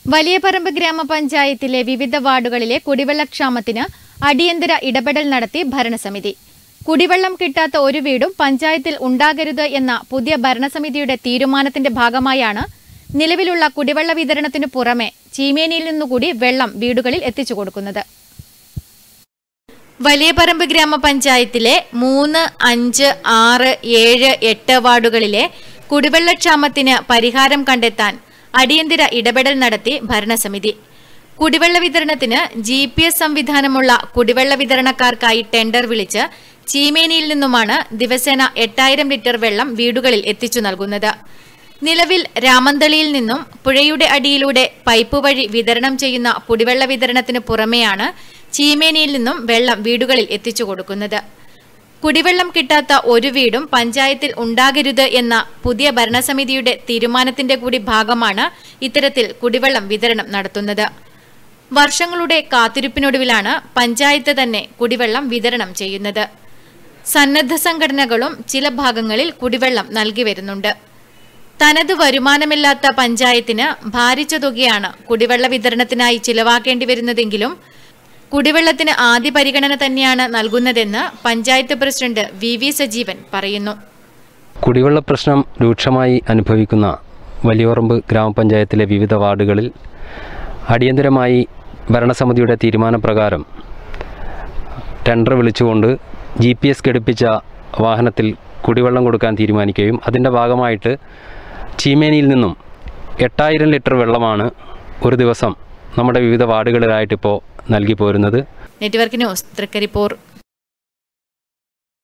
വലിയപറമ്പ് ഗ്രാമപഞ്ചായത്തിലെ വിവിധ വാർഡുകളിലെ കുടിവെള്ളക്ഷാമത്തിന് അടിയന്തര ഇടപെടൽ നടത്തി ഭരണസമിതി കുടിവെള്ളം കിട്ടാത്ത ഒരു വീടും പഞ്ചായത്തിൽ ഉണ്ടാകരുത് എന്ന പുതിയ ഭരണസമിതിയുടെ തീരുമാനത്തിന്റെ ഭാഗമായാണ് നിലവിലുള്ള കുടിവെള്ള വിതരണത്തിനു പുറമെ ചീമേനിയിൽ നിന്നുകൂടി വെള്ളം വീടുകളിൽ എത്തിച്ചു കൊടുക്കുന്നത് വലിയപറമ്പ് ഗ്രാമപഞ്ചായത്തിലെ മൂന്ന് അഞ്ച് ആറ് ഏഴ് എട്ട് വാർഡുകളിലെ കുടിവെള്ളക്ഷാമത്തിന് പരിഹാരം കണ്ടെത്താൻ അടിയന്തര ഇടപെടൽ നടത്തി ഭരണസമിതി കുടിവെള്ള വിതരണത്തിന് ജി പി എസ് സംവിധാനമുള്ള കുടിവെള്ള വിതരണക്കാർക്കായി ടെൻഡർ വിളിച്ച് ചീമേനിയിൽ നിന്നുമാണ് ദിവസേന എട്ടായിരം ലിറ്റർ വെള്ളം വീടുകളിൽ എത്തിച്ചു നൽകുന്നത് നിലവിൽ രാമന്തളിയിൽ നിന്നും പുഴയുടെ അടിയിലൂടെ പൈപ്പ് വഴി വിതരണം ചെയ്യുന്ന കുടിവെള്ള വിതരണത്തിന് പുറമെയാണ് ചീമേനിയിൽ നിന്നും വെള്ളം വീടുകളിൽ എത്തിച്ചു കൊടുക്കുന്നത് കുടിവെള്ളം കിട്ടാത്ത ഒരു വീടും പഞ്ചായത്തിൽ ഉണ്ടാകരുത് എന്ന പുതിയ ഭരണസമിതിയുടെ തീരുമാനത്തിന്റെ കൂടി ഭാഗമാണ് ഇത്തരത്തിൽ കുടിവെള്ളം വിതരണം നടത്തുന്നത് വർഷങ്ങളുടെ കാത്തിരിപ്പിനൊടുവിലാണ് പഞ്ചായത്ത് തന്നെ കുടിവെള്ളം വിതരണം ചെയ്യുന്നത് സന്നദ്ധ സംഘടനകളും ചില ഭാഗങ്ങളിൽ കുടിവെള്ളം നൽകി വരുന്നുണ്ട് തനത് വരുമാനമില്ലാത്ത പഞ്ചായത്തിന് ഭാരിച്ച തുകയാണ് കുടിവെള്ള വിതരണത്തിനായി ചിലവാക്കേണ്ടി വരുന്നതെങ്കിലും കുടിവെള്ളത്തിന് ആദ്യ പരിഗണന തന്നെയാണ് നൽകുന്നതെന്ന് panchayat president V V Sajeevan പറയുന്നു കുടിവെള്ള പ്രശ്നം രൂക്ഷമായി അനുഭവിക്കുന്ന വലിയോറമ്പ് ഗ്രാമപഞ്ചായത്തിലെ വിവിധ വാർഡുകളിൽ അടിയന്തരമായി ഭരണസമിതിയുടെ തീരുമാനപ്രകാരം ടെൻഡർ വിളിച്ചുകൊണ്ട് ജി പി എസ് ഘടിപ്പിച്ച വാഹനത്തിൽ കുടിവെള്ളം കൊടുക്കാൻ തീരുമാനിക്കുകയും അതിൻ്റെ ഭാഗമായിട്ട് ചീമേനിയിൽ നിന്നും എട്ടായിരം ലിറ്റർ വെള്ളമാണ് ഒരു ദിവസം നമ്മുടെ വിവിധ വാർഡുകളിലായിട്ടിപ്പോൾ നൽകി പോരുന്നത് നെറ്റ്വർക്ക് ന്യൂസ് തൃക്കരിപ്പൂർ